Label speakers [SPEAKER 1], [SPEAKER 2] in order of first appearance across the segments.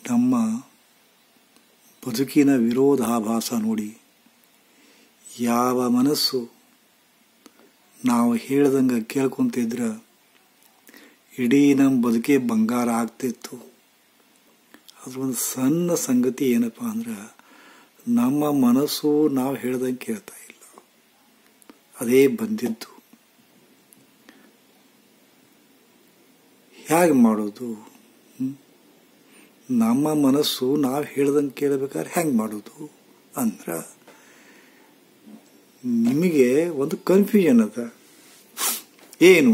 [SPEAKER 1] ನಮ್ಮ ಬದುಕಿನ ವಿರೋಧಾಭಾಸ ನೋಡಿ ಯಾವ ಮನಸ್ಸು ನಾವು ಹೇಳ್ದಂಗೆ ಕೇಳ್ಕೊಂತಿದ್ರ ಇಡೀ ನಮ್ಮ ಬದುಕೇ ಬಂಗಾರ ಆಗ್ತಿತ್ತು ಅದ್ರ ಒಂದು ಸಣ್ಣ ಸಂಗತಿ ಏನಪ್ಪ ಅಂದ್ರೆ ನಮ್ಮ ಮನಸ್ಸು ನಾವು ಹೇಳ್ದಂಗೆ ಕೇಳ್ತಾ ಇಲ್ಲ ಅದೇ ಬಂದಿದ್ದು ಹೇಗೆ ಮಾಡೋದು ಹ್ಮ್? ನಮ್ಮ ಮನಸ್ಸು ನಾವು ಹೇಳ್ದಂಗೆ ಕೇಳಬೇಕಾದ್ರೆ ಹೆಂಗೆ ಮಾಡೋದು ಅಂದ್ರೆ ನಿಮಗೆ ಒಂದು ಕನ್ಫ್ಯೂಷನ್ ಅದ ಏನು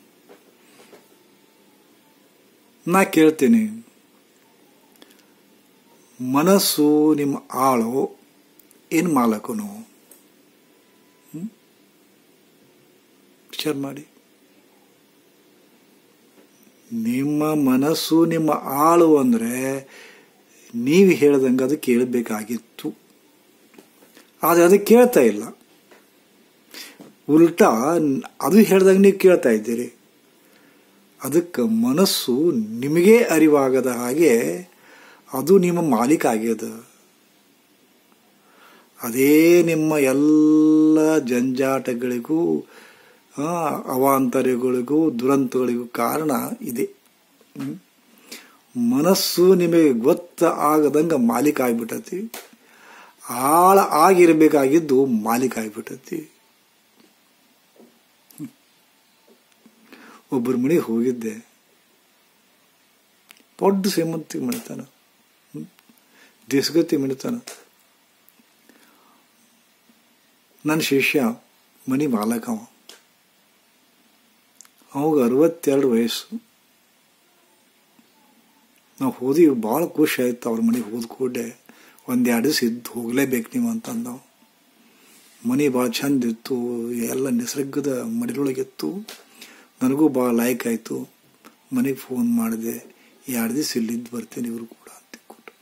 [SPEAKER 1] ನಾ ಕೇಳ್ತೇನೆ ಮನಸ್ಸು ನಿಮ್ಮ ಆಳೋ ಏನು ಮಾಲಕನು ಹ್ಮ್? ವಿಚಾರ ಮಾಡಿ ನಿಮ್ಮ ಮನಸ್ಸು ನಿಮ್ಮ ಆಳು ಅಂದರೆ ನೀವು ಹೇಳ್ದಂಗೆ ಅದು ಕೇಳಬೇಕಾಗಿತ್ತು ಆದರೆ ಅದು ಕೇಳ್ತಾ ಇಲ್ಲ ಉಲ್ಟಾ ಅದು ಹೇಳ್ದಂಗೆ ನೀವು ಕೇಳ್ತಾ ಇದ್ದೀರಿ ಅದಕ್ಕೆ ಮನಸ್ಸು ನಿಮಗೇ ಅರಿವಾಗದ ಹಾಗೆ ಅದು ನಿಮ್ಮ ಮಾಲೀಕ ಆಗ್ಯದ ಅದೇ ನಿಮ್ಮ ಎಲ್ಲ ಜಂಜಾಟಗಳಿಗೂ ಆ, ಅವಾಂತರಗಳಿಗೂ ದುರಂತಗಳಿಗೂ ಕಾರಣ ಇದೆ ಹ್ಮ್? ಮನಸ್ಸು ನಿಮಗೆ ಗೊತ್ತ ಆಗದಂಗ ಮಾಲೀಕ ಆಗ್ಬಿಟ್ಟತಿ ಆಳ ಆಗಿರಬೇಕಾಗಿದ್ದು ಮಾಲೀಕ ಆಗ್ಬಿಟ್ಟತಿ ಒಬ್ಬರ ಮನೆಗೆ ಹೋಗಿದ್ದೆ ದೊಡ್ಡ ಶ್ರೀಮಂತಿಗೆ ಮಿಡ್ತಾನ ದೇಶಗತಿ ಮಿಡ್ತಾನ ನನ್ನ ಶಿಷ್ಯ ಮನಿ ಮಾಲಕ ಅವ ಅವಾಗ ಅರವತ್ತೆರಡು ವಯಸ್ಸು ನಾವು ಹೋದಿವಿ ಭಾಳ ಖುಷಿ ಆಯ್ತು ಅವ್ರ ಮನೆಗೆ ಹೋದ ಕೂಡಲೇ ಒಂದೆರಡು ದಿವಸ ಇದ್ದು ಹೋಗ್ಲೇಬೇಕು ನೀವು ಅಂತಂದವು ಮನೆ ಭಾಳ ಚಂದ ಇತ್ತು ಎಲ್ಲ ನಿಸರ್ಗದ ಮಡಿಲೊಳಗಿತ್ತು ನನಗೂ ಭಾಳ ಲೈಕ್ ಆಯಿತು ಮನೆಗೆ ಫೋನ್ ಮಾಡಿದೆ ಎರಡು ದಿವಸ ಇಲ್ಲಿದ್ದು ಬರ್ತೇನೆ ಇವರು ಕೂಡ ಅಂತ ಕೊಟ್ಟು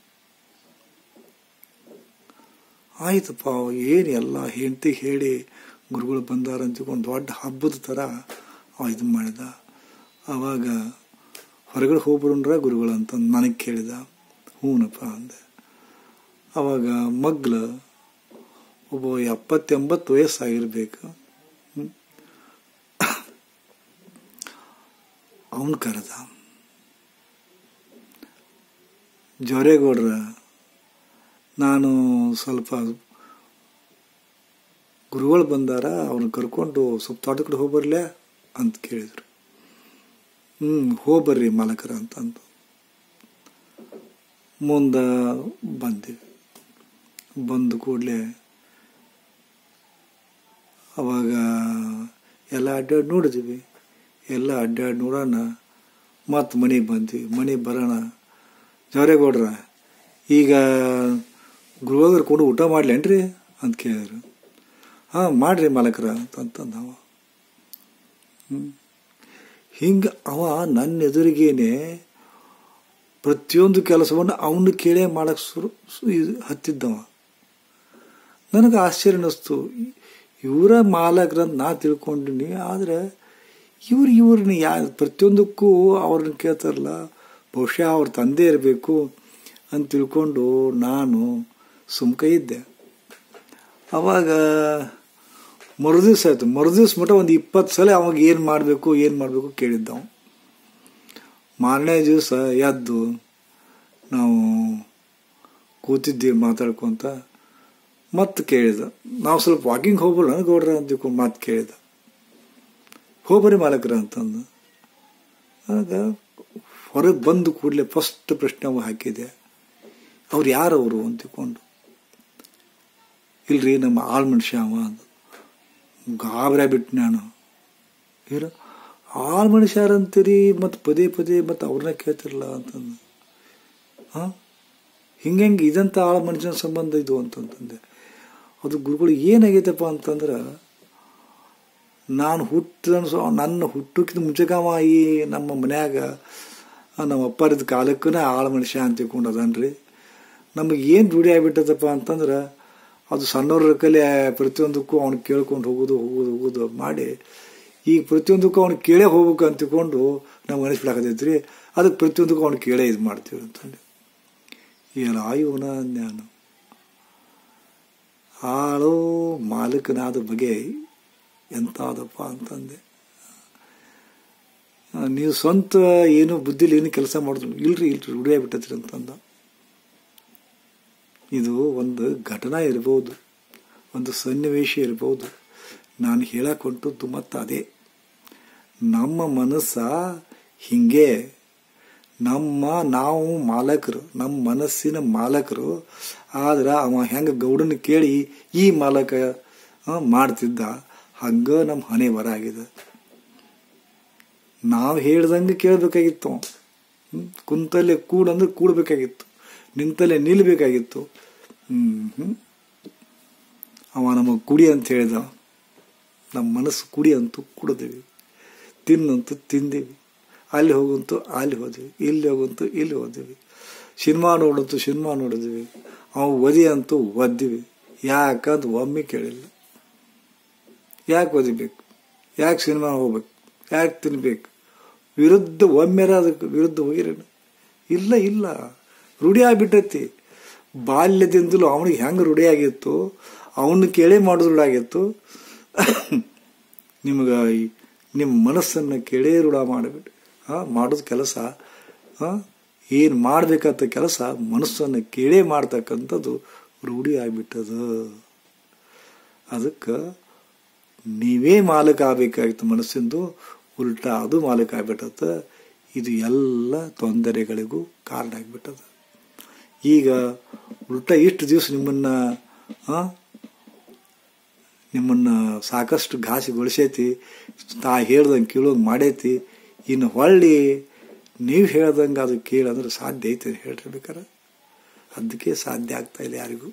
[SPEAKER 1] ಆಯ್ತಪ್ಪ ಏನು ಎಲ್ಲ ಹೆಂಡತಿ ಹೇಳಿ ಗುರುಗಳು ಬಂದಾರ ಅಂತ ತಿಳ್ಕೊಂಡು ದೊಡ್ಡ ಹಬ್ಬದ ಥರ ಅವ ಇದು ಮಾಡಿದ ಆವಾಗ ಹೊರಗಡೆ ಹೋಗ್ಬಿಡ್ರ ಗುರುಗಳು ಅಂತ ನನಗೆ ಕೇಳಿದ ಹ್ಞೂನಪ್ಪ ಅಂದೆ ಆವಾಗ ಮಗ್ಲ ಒಬ್ಬ ಎಪ್ಪತ್ತೆಂಬತ್ತು ವಯಸ್ಸಾಗಿರ್ಬೇಕು ಅವನು ಕರೆದ ಜೋರೇಗೌಡ್ರ ನಾನು ಸ್ವಲ್ಪ ಗುರುಗಳು ಬಂದಾರ ಅವ್ರನ್ನ ಕರ್ಕೊಂಡು ಸ್ವಲ್ಪ ತೋಟ ಕಡೆ ಹೋಗ್ಬರ್ಲೆ ಅಂತ ಕೇಳಿದ್ರು ಹ್ಞೂ ಹೋಗ್ಬರ್ರಿ ಮಾಲಕರ ಅಂತಂದು ಮುಂದೆ ಬಂದಿವಿ ಬಂದ ಕೂಡಲೇ ಅವಾಗ ಎಲ್ಲ ಅಡ್ಡಾಡಿ ನೋಡಿದ್ವಿ ಎಲ್ಲ ಅಡ್ಡಾಡಿ ನೋಡೋಣ ಮತ್ತು ಮನೆಗೆ ಬಂದ್ವಿ ಮನೆಗೆ ಬರೋಣ ಜವರೇಗೌಡ್ರ ಈಗ ಗುರುವಾಗರ್ ಕೊಡು ಊಟ ಮಾಡ್ಲೇನ್ರಿ ಅಂತ ಕೇಳಿದ್ರು ಹಾಂ ಮಾಡ್ರಿ ಮಾಲಕರ ಅಂತಂತಂದ ಅವ ಹಿಂಗೆ ಅವ ನನ್ನ ಎದುರಿಗೇನೆ ಪ್ರತಿಯೊಂದು ಕೆಲಸವನ್ನು ಅವನು ಕೇಳೇ ಮಾಡಕ್ಕೆ ಶುರು ಸು- ಇದು ಹತ್ತಿದ್ದವ ನನಗೆ ಆಶ್ಚರ್ಯ ಅನ್ನಿಸ್ತು ಇವರ ಮಾಲಕರಂತ ನಾ ತಿಳ್ಕೊಂಡಿನಿ ಆದರೆ ಇವ್ರು ಇವ್ರನ್ನ ಯಾ ಪ್ರತಿಯೊಂದಕ್ಕೂ ಅವ್ರನ್ನ ಕೇಳ್ತಾರಲ್ಲ ಬಹುಶಃ ಅವ್ರ ತಂದೆ ಇರಬೇಕು ಅಂತ ತಿಳ್ಕೊಂಡು ನಾನು ಸುಮ್ಕ ಇದ್ದೆ ಅವಾಗ ಮರುದಿವ್ಸ ಆಯ್ತು ಮರುದಿವ್ಸ ಮಟ್ಟ ಒಂದು ಇಪ್ಪತ್ತು ಸಲ ಅವಾಗ ಏನು ಮಾಡಬೇಕು ಏನು ಮಾಡಬೇಕು ಕೇಳಿದ್ದವು ಮಾರನೇ ದಿವಸ ಎದ್ದು ನಾವು ಕೂತಿದ್ದೀವಿ ಮಾತಾಡ್ಕೊಂತ ಮತ್ತೆ ಕೇಳಿದ ನಾವು ಸ್ವಲ್ಪ ವಾಕಿಂಗ್ ಹೋಗ್ಬಲ್ಲ ಗೌಡ್ರ ಅಂತ ತಿಳ್ಕೊಂಡು ಮಾತು ಕೇಳಿದ ಹೋಗ್ಬರಿ ಮಾಲಕರ ಅಂತಂದು ಆಗ ಹೊರಗೆ ಬಂದು ಕೂಡಲೇ ಫಸ್ಟ್ ಪ್ರಶ್ನೆ ಅವ ಹಾಕಿದೆ ಅವ್ರು ಯಾರವರು ಅಂತ ತಿಳ್ಕೊಂಡು ಇಲ್ರಿ ನಮ್ಮ ಆಳ್ ಮನುಷ್ಯ ಅವ ಅಂದ ಗಾಬರಿ ಬಿಟ್ಟು ನಾನು ಏನು ಆಳ್ ಮನುಷ್ಯರಂತೀರಿ ಮತ್ತು ಪದೇ ಪದೇ ಮತ್ತು ಅವ್ರನ್ನ ಕೇಳ್ತಿರಲ್ಲ ಅಂತಂದು ಹಾಂ ಹಿಂಗೆ ಇದಂತ ಆಳ ಮನುಷ್ಯನ ಸಂಬಂಧ ಇದು ಅಂತಂತಂದೆ ಅದು ಗುರುಗಳು ಏನಾಗೈತಪ್ಪ ಅಂತಂದ್ರೆ ನಾನು ಹುಟ್ಟಿದ ನನ್ನ ಹುಟ್ಟಕ್ಕಿಂತ ಮುಂಚೆಗಾವ ಈ ನಮ್ಮ ಮನ್ಯಾಗ ನಮ್ಮ ಅಪ್ಪರಿದ್ದ ಕಾಲಕ್ಕೂ ಆಳ ಮನುಷ್ಯ ಅಂತ ತಿಳ್ಕೊಂಡು ಅದನ್ರಿ ನಮಗೆ ಏನು ರೂಢಿ ಆಗ್ಬಿಟ್ಟದಪ್ಪ ಅಂತಂದ್ರೆ ಅದು ಸಣ್ಣವ್ರ ಕಲೆ ಪ್ರತಿಯೊಂದಕ್ಕೂ ಅವ್ನು ಕೇಳ್ಕೊಂಡು ಹೋಗೋದು ಹೋಗೋದು ಹೋಗೋದು ಮಾಡಿ ಈಗ ಪ್ರತಿಯೊಂದಕ್ಕೂ ಅವ್ನು ಕೇಳೇ ಹೋಗ್ಬೇಕು ಅಂತ ತಿಳ್ಕೊಂಡು ನಮ್ಗೆ ಅನಿಸ್ಬಿಡಾಕತೈತ್ರಿ ಅದಕ್ಕೆ ಪ್ರತಿಯೊಂದಕ್ಕೂ ಅವ್ನು ಕೇಳೇ ಇದು ಮಾಡ್ತೀವಿ ಅಂತಂದು ಎಲ್ಲ ಇವನ ನಾನು ಆಳೋ ಮಾಲಕನಾದ ಬಗೆ ಎಂತಾದಪ್ಪ ಅಂತಂದೆ ಆ, ನೀವು ಸ್ವಂತ ಏನು ಬುದ್ಧಿಲಿ ಏನು ಕೆಲಸ ಮಾಡಿದ್ರು ಇಲ್ರಿ ಇಲ್ರಿ ರೂಢಿ ಆಗ್ಬಿಟ್ಟತ್ರಿ ಅಂತಂದ ಇದು ಒಂದು ಘಟನಾ ಇರ್ಬೋದು ಒಂದು ಸನ್ನಿವೇಶ ಇರ್ಬೋದು ನಾನು ಹೇಳಕ್ ಹೊಂಟದ್ದು ಮತ್ತು ಅದೇ ನಮ್ಮ ಮನಸ್ಸ ಹಿಂಗೆ ನಮ್ಮ ನಾವು ಮಾಲಕರು ನಮ್ಮ ಮನಸ್ಸಿನ ಮಾಲಕರು ಆದ್ರೆ ಅವ ಹೆಂಗೆ ಗೌಡನ ಕೇಳಿ ಈ ಮಾಲಕ ಆ, ಮಾಡ್ತಿದ್ದ ಹಂಗ ನಮ್ಮ ಹಣೆ ಬರ ಆಗಿದೆ ನಾವು ಹೇಳ್ದಂಗೆ ಕೇಳಬೇಕಾಗಿತ್ತು ಹ್ಮ್? ಕುಂತಲ್ಲೇ ಕೂಡಂದ್ರೆ ಕೂಡಬೇಕಾಗಿತ್ತು ನಿಂತಲ್ಲೇ ನಿಲ್ಬೇಕಾಗಿತ್ತು ಹ್ಮ್ ಹ್ಮ್. ಅವ ನಮಗೆ ಕುಡಿ ಅಂತ ಹೇಳ್ದ ನಮ್ಮ ಮನಸ್ಸು ಕುಡಿ ಅಂತೂ ಕುಡಿದೀವಿ ತಿನ್ನಂತೂ ತಿಂದೀವಿ ಅಲ್ಲಿ ಹೋಗಂತೂ ಅಲ್ಲಿ ಹೋದ್ವಿ ಇಲ್ಲಿ ಹೋಗಂತೂ ಇಲ್ಲಿ ಹೋದ್ವಿ ಸಿನಿಮಾ ನೋಡಂತೂ ಸಿನಿಮಾ ನೋಡಿದ್ವಿ ಅವು ಒದಿ ಅಂತೂ ಒದ್ದಿವಿ ಯಾಕಂತ ಒಮ್ಮೆ ಕೇಳಿಲ್ಲ ಯಾಕೆ ಓದಿಬೇಕು ಯಾಕೆ ಸಿನಿಮಾ ಹೋಗ್ಬೇಕು ಯಾಕೆ ತಿನ್ಬೇಕು ವಿರುದ್ಧ ಒಮ್ಮೆರ ಅದಕ್ಕೆ ವಿರುದ್ಧ ಹೋಗಿರೇನು ಇಲ್ಲ ಇಲ್ಲ ರೂಢಿ ಆಗ್ಬಿಟ್ಟೈತಿ ಬಾಲ್ಯದಿಂದಲೂ ಅವನಿಗೆ ಹೆಂಗೆ ರೂಢಿ ಆಗಿತ್ತು ಅವನ್ನ ಕೇಳೇ ಮಾಡೋದು ರೂಢ ಆಗಿತ್ತು ನಿಮ್ಗೆ ಈ- ನಿಮ್ಮ ಮನಸ್ಸನ್ನು ಕೇಳೇ ರೂಢ ಮಾಡಿಬಿಟ್ಟು ಹಾಂ ಮಾಡೋದು ಕೆಲಸ ಹಾಂ ಏನು ಮಾಡಬೇಕಂತ ಕೆಲಸ ಮನಸ್ಸನ್ನು ಕೇಳೇ ಮಾಡ್ತಕ್ಕಂಥದ್ದು ರೂಢಿ ಆಗಿಬಿಟ್ಟದ ಅದಕ್ಕೆ ನೀವೇ ಮಾಲಕ ಆಗ್ಬೇಕಾಗಿತ್ತು ಮನಸ್ಸಿಂದು ಉಲ್ಟಾ ಅದು ಮಾಲಕ ಆಗ್ಬಿಟ್ಟದ ಇದು ಎಲ್ಲ ತೊಂದರೆಗಳಿಗೂ ಕಾರಣ ಆಗ್ಬಿಟ್ಟದ ಈಗ ಉಲ್ಟಾ ಇಷ್ಟು ದಿವಸ ನಿಮ್ಮನ್ನ ಆ, ನಿಮ್ಮನ್ನ ಸಾಕಷ್ಟು ಘಾಸಿಗೊಳಿಸೈತಿ ತಾ ಹೇಳ್ದಂಗೆ ಕೇಳೋಂಗೆ ಮಾಡೈತಿ ಇನ್ನು ಹೊಳ್ಳಿ ನೀವು ಹೇಳ್ದಂಗೆ ಅದು ಕೇಳಂದ್ರೆ ಸಾಧ್ಯ ಐತೆ ಹೇಳ್ರಿ ಬೇಕಾರೆ ಅದಕ್ಕೆ ಸಾಧ್ಯ ಆಗ್ತಾ ಇಲ್ಲ ಯಾರಿಗೂ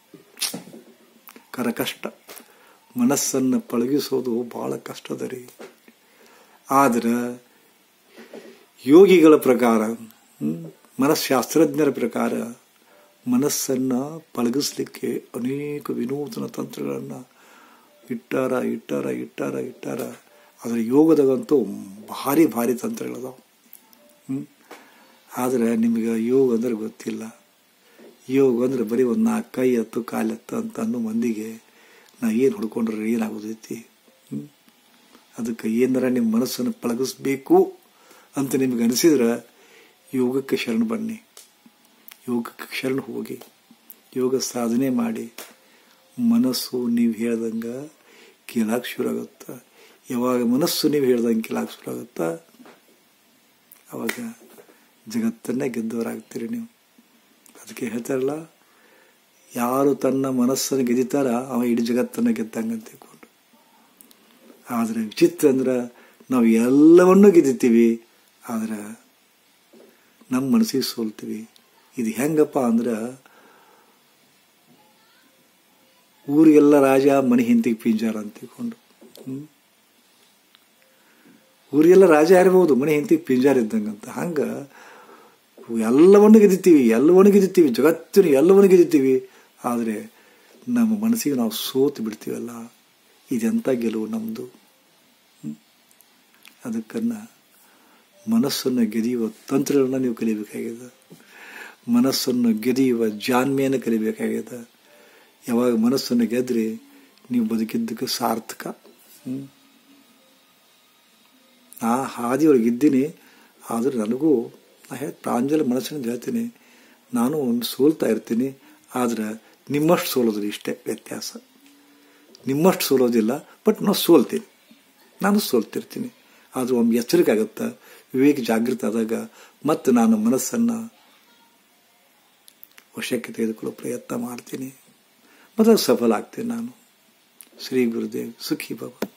[SPEAKER 1] ಕರ ಕಷ್ಟ ಮನಸ್ಸನ್ನು ಪಳಗಿಸೋದು ಬಹಳ ಕಷ್ಟದ ರೀ ಆದ್ರೆ ಯೋಗಿಗಳ ಪ್ರಕಾರ ಹ್ಮ್, ಮನಃಶಾಸ್ತ್ರಜ್ಞರ ಪ್ರಕಾರ ಮನಸ್ಸನ್ನು ಪಳಗಿಸ್ಲಿಕ್ಕೆ ಅನೇಕ ವಿನೂತನ ತಂತ್ರಗಳನ್ನು ಇಟ್ಟಾರ ಇಟ್ಟಾರ ಇಟ್ಟಾರ ಇಟ್ಟಾರ ಅದರ ಯೋಗದಾಗಂತೂ ಭಾರಿ ಭಾರಿ ತಂತ್ರಗಳದಾವ ಹ್ಮ್ ಆದರೆ ನಿಮಗೆ ಯೋಗ ಅಂದ್ರೆ ಗೊತ್ತಿಲ್ಲ ಯೋಗ ಅಂದ್ರೆ ಬರೀ ಒಂದು ನಾಲ್ಕು ಕೈ ಎತ್ತು ಕಾಲೆತ್ತು ಅಂತ ಅನ್ನೋ ಮಂದಿಗೆ ನಾ ಏನು ಹುಡ್ಕೊಂಡ್ರೆ ಏನಾಗೋದೈತಿ ಹ್ಮ್? ಅದಕ್ಕೆ ಏನಾರ ನಿಮ್ಮ ಮನಸ್ಸನ್ನು ಪಳಗಿಸ್ಬೇಕು ಅಂತ ನಿಮ್ಗೆ ಅನಿಸಿದ್ರೆ ಯೋಗಕ್ಕೆ ಶರಣ ಬನ್ನಿ ಯೋಗಕ್ಕೆ ಶರಣ ಹೋಗಿ ಯೋಗ ಸಾಧನೆ ಮಾಡಿ ಮನಸ್ಸು ನೀವು ಹೇಳ್ದಂಗೆ ಕೇಳಕ್ಕೆ ಶುರು ಆಗುತ್ತಾ ಯಾವಾಗ ಮನಸ್ಸು ನೀವು ಹೇಳ್ದಂಗೆ ಕೇಳಕ್ಕೆ ಶುರು ಆಗುತ್ತಾ ಅವಾಗ ಜಗತ್ತನ್ನೇ ಗೆದ್ದವರಾಗ್ತೀರಿ ನೀವು ಅದಕ್ಕೆ ಹೇಳ್ತಾರಲ್ಲ ಯಾರು ತನ್ನ ಮನಸ್ಸನ್ನು ಗೆದಿತಾರ ಅವ ಇಡೀ ಜಗತ್ತನ್ನು ಗೆದ್ದಂಗೆ ಅಂತ ತಿಳ್ಕೊಂಡು ಆದರೆ ವಿಚಿತ್ರ ಅಂದ್ರೆ ನಾವು ಎಲ್ಲವನ್ನೂ ಗೆದ್ದಿತೀವಿ ಆದರೆ ನಮ್ಮ ಮನಸ್ಸಿಗೆ ಸೋಲ್ತೀವಿ ಇದು ಹೆಂಗಪ್ಪ ಅಂದ್ರೆ ಊರಿಗೆಲ್ಲ ರಾಜ ಮನೆ ಹಿಂತಿಗೆ ಪಿಂಜಾರ ಅಂತ ತಿಳ್ಕೊಂಡು ಹ್ಮ್? ಊರಿಗೆಲ್ಲ ರಾಜ ಇರ್ಬೋದು ಮನೆ ಹಿಂತಿಗೆ ಪಿಂಜಾರ ಇದ್ದಂಗಂತ ಹಂಗ ಎಲ್ಲವನ್ನು ಗೆದ್ದಿತೀವಿ ಎಲ್ಲವನ್ನು ಗೆದ್ದಿತೀವಿ ಜಗತ್ತಿನ ಎಲ್ಲವನ್ನು ಗೆದ್ದಿತೀವಿ ಆದರೆ ನಮ್ಮ ಮನಸ್ಸಿಗೆ ನಾವು ಸೋತು ಬಿಡ್ತೀವಲ್ಲ ಇದೆಂಥ ಗೆಲುವು ನಮ್ಮದು ಅದಕ್ಕನ್ನ ಮನಸ್ಸನ್ನು ಗೆದಿಯುವ ತಂತ್ರಗಳನ್ನ ನೀವು ಕಲಿಬೇಕಾಗಿದೆ ಮನಸ್ಸನ್ನು ಗೆದಿಯುವ ಜಾನ್ಮೆಯನ್ನು ಕಲಿಬೇಕಾಗಿದೆ ಯಾವಾಗ ಮನಸ್ಸನ್ನು ಗೆದ್ರಿ ನೀವು ಬದುಕಿದ್ದಕ್ಕೆ ಸಾರ್ಥಕ ಹ್ಮ್. ನಾ ಹಾದಿಯೊಳಗೆ ಇದ್ದೀನಿ ಆದ್ರೆ ನನಗೂ ನಾ ಹೇ ಪ್ರಾಂಜಲ ಮನಸ್ಸಿನಿಂದ ಹೇಳ್ತೀನಿ ನಾನು ಒಂದು ಸೋಲ್ತಾ ಇರ್ತೀನಿ ಆದ್ರೆ ನಿಮ್ಮಷ್ಟು ಸೋಲೋದಿಲ್ಲ ಇಷ್ಟೇ ವ್ಯತ್ಯಾಸ ನಿಮ್ಮಷ್ಟು ಸೋಲೋದಿಲ್ಲ ಬಟ್ ನಾನು ಸೋಲ್ತೀನಿ ನಾನು ಸೋಲ್ತಿರ್ತೀನಿ ಆದ್ರೆ ಒಮ್ಮೆ ಎಚ್ಚರಿಕೆ ಆಗುತ್ತಾ ವಿವೇಕ ಜಾಗೃತ ಆದಾಗ ಮತ್ತೆ ನಾನು ಮನಸ್ಸನ್ನು ವಶಕ್ಕೆ ತೆಗೆದುಕೊಳ್ಳೋ ಪ್ರಯತ್ನ ಮಾಡ್ತೀನಿ ಮತ್ತು ಸಫಲ ಆಗ್ತೀನಿ ನಾನು ಶ್ರೀ ಗುರುದೇವ್ ಸುಖಿ ಬಾಬಾ